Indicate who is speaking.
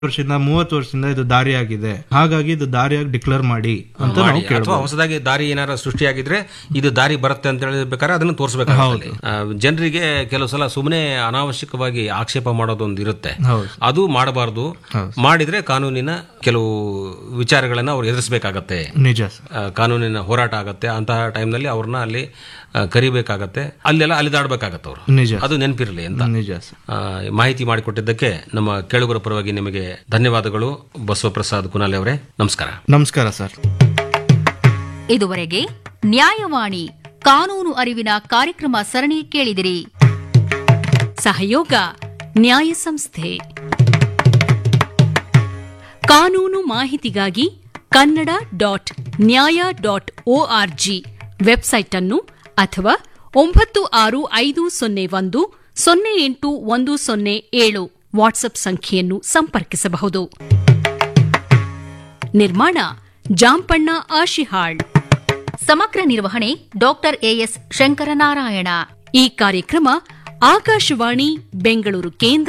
Speaker 1: ವರ್ಷದಿಂದ ಮೂವತ್ತು ವರ್ಷದಿಂದ ಇದು ದಾರಿ ಆಗಿದೆ ಹಾಗಾಗಿ ಇದು ದಾರಿಯಾಗಿ ಡಿಕ್ಲೇರ್ ಮಾಡಿ ಅಂತ ನಾವು
Speaker 2: ಮಾಡಿ ಅಥವಾ
Speaker 1: ಕೇಳ್ಬೋದು
Speaker 2: ಹೊಸದಾಗಿ ದಾರಿ ಏನಾರ ಸೃಷ್ಟಿಯಾಗಿದ್ರೆ ಇದು ದಾರಿ ಬರುತ್ತೆ ಅಂತ ಹೇಳ್ಬೇಕಾದ್ರೆ ಅದನ್ನು ತೋರಿಸಬೇಕಾಗುತ್ತೆ ಜನರಿಗೆ ಕೆಲವು ಸಲ ಸುಮ್ಮನೆ ಅನಾವಶ್ಯಕವಾಗಿ ಆಕ್ಷೇಪ ಮಾಡೋದೊಂದು ಇರುತ್ತೆ
Speaker 1: ಹೌದು
Speaker 2: ಅದು ಮಾಡಬಾರ್ದು ಮಾಡಿದ್ರೆ ಕಾನೂನಿನ ಕೆಲವು ವಿಚಾರಗಳನ್ನ ಅವ್ರು ಎದುರಿಸಬೇಕಾಗತ್ತೆ
Speaker 1: ನಿಜ ಸರ್
Speaker 2: ಆ, ಕಾನೂನಿನ ಹೋರಾಟ ಆಗತ್ತೆ ಅಂತಹ ಟೈಮ್ನಲ್ಲಿ ಅವ್ರನ್ನ ಅಲ್ಲಿ ಆ, ಕರಿಬೇಕಾಗತ್ತೆ ಅಲ್ಲೆಲ್ಲ ಅಲಿದಾಡ್ಬೇಕಾಗತ್ತೆ ಅವರು
Speaker 1: ನಿಜ
Speaker 2: ಅದು ನೆನಪಿರಲಿ ಅಂತ
Speaker 1: ನಿಜ ಸರ್
Speaker 2: ಆ, ಮಾಹಿತಿ ಮಾಡಿಕೊಟ್ಟಿದ್ದಕ್ಕೆ ನಮ್ಮ ಕೇಳುಗರ ಪರವಾಗಿ ನಿಮಗೆ ಧನ್ಯವಾದಗಳು ಬಸವಪ್ರಸಾದ್ ಕುನಾಲೆ ಅವರೇ ನಮಸ್ಕಾರ
Speaker 1: ನಮಸ್ಕಾರ ಸರ್
Speaker 3: ಇದುವರೆಗೆ ನ್ಯಾಯವಾಣಿ ಕಾನೂನು ಅರಿವಿನ ಕಾರ್ಯಕ್ರಮ ಸರಣಿ ಕೇಳಿದಿರಿ
Speaker 4: ಸಹಯೋಗ ನ್ಯಾಯ ಸಂಸ್ಥೆ ಕಾನೂನು ಮಾಹಿತಿಗಾಗಿ Kannada dot Nyaya dot ORG website ಅನ್ನು ಅಥವಾ ಒಂಬತ್ತು ಆರು ಐದು ಸೊನ್ನೆ ಒಂದು ಸೊನ್ನೆ ಎಂಟು ಒಂದು ಸೊನ್ನೆ ಏಳು ವಾಟ್ಸ್ಆಪ್ ಸಂಖ್ಯೆಯನ್ನು ಸಂಪರ್ಕಿಸಬಹುದು ನಿರ್ಮಾಣ ಜಾಂಪಣ್ಣ ಆಶಿಹಾಳ್
Speaker 3: ಸಮಗ್ರ ನಿರ್ವಹಣೆ ಡಾಕ್ಟರ್ ಎಎಸ್ ಶಂಕರನಾರಾಯಣ
Speaker 4: ಈ ಕಾರ್ಯಕ್ರಮ ಆಕಾಶವಾಣಿ ಬೆಂಗಳೂರು ಕೇಂದ್ರ